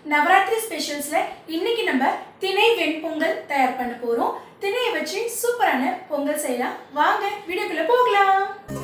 நவராத்திரி ஸ்பெஷல்ஸ்ல இன்னைக்கு நம்ம திணை வெண்பொங்கல் தயார் பண்ண போறோம் திணையை வச்சு சூப்பரான பொங்கல் செய்யலாம் வாங்க வீடியோக்குள்ள போகலாம்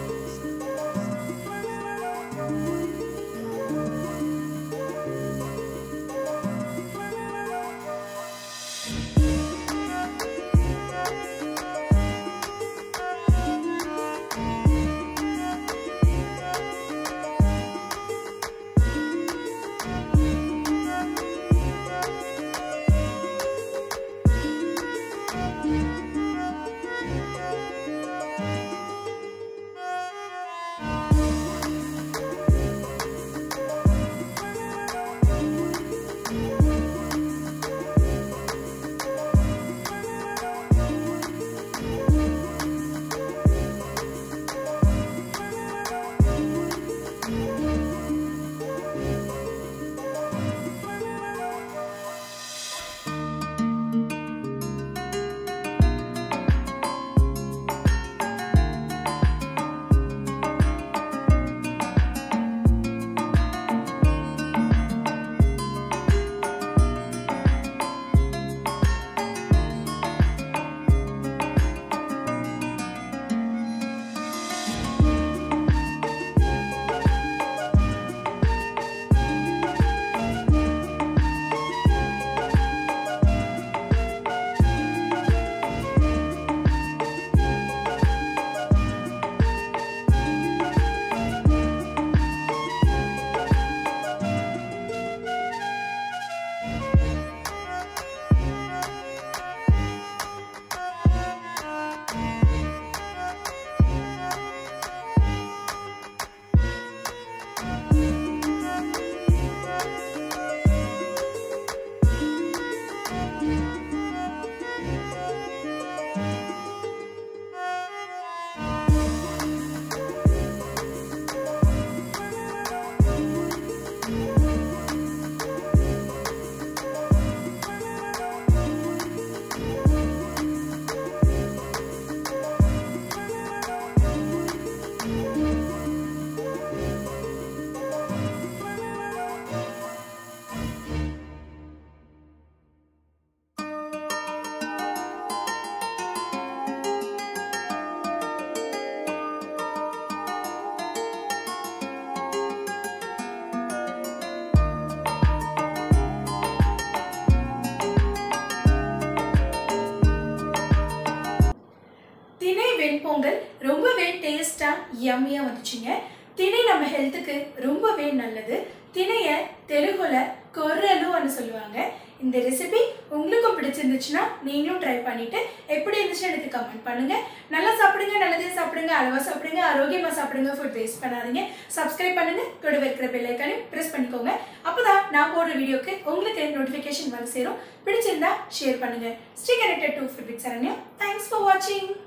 திணை வெண்பொங்கல் ரொம்பவே டேஸ்டா யம்மியா வந்துச்சுங்க திணை நம்ம ஹெல்த்துக்கு ரொம்பவே நல்லது திணைய தெலுங்குல கொர்ரலுன்னு சொல்லுவாங்க இந்த ரெசிபி உங்களுக்கும் பிடிச்சிருந்துச்சுன்னா நீங்களும் ட்ரை பண்ணிட்டு எப்படி இருந்துச்சு எனக்கு கமெண்ட் பண்ணுங்க நல்லா சாப்பிடுங்க நல்லதே சாப்பிடுங்க அளவா சாப்பிடுங்க ஆரோக்கியமா சாப்பிடுங்க ஃபுட் வேஸ்ட் பண்ணாதீங்க சப்ஸ்கிரைப் பண்ணுங்க கூட இருக்கிற பெல் ஐக்கானையும் ப்ரெஸ் பண்ணிக்கோங்க அப்பதான் நான் போடுற வீடியோக்கு உங்களுக்கு நோட்டிஃபிகேஷன் வந்து சேரும் பிடிச்சிருந்தா ஷேர் பண்ணுங்க stay connected to food with Saranya thanks for வாட்சிங்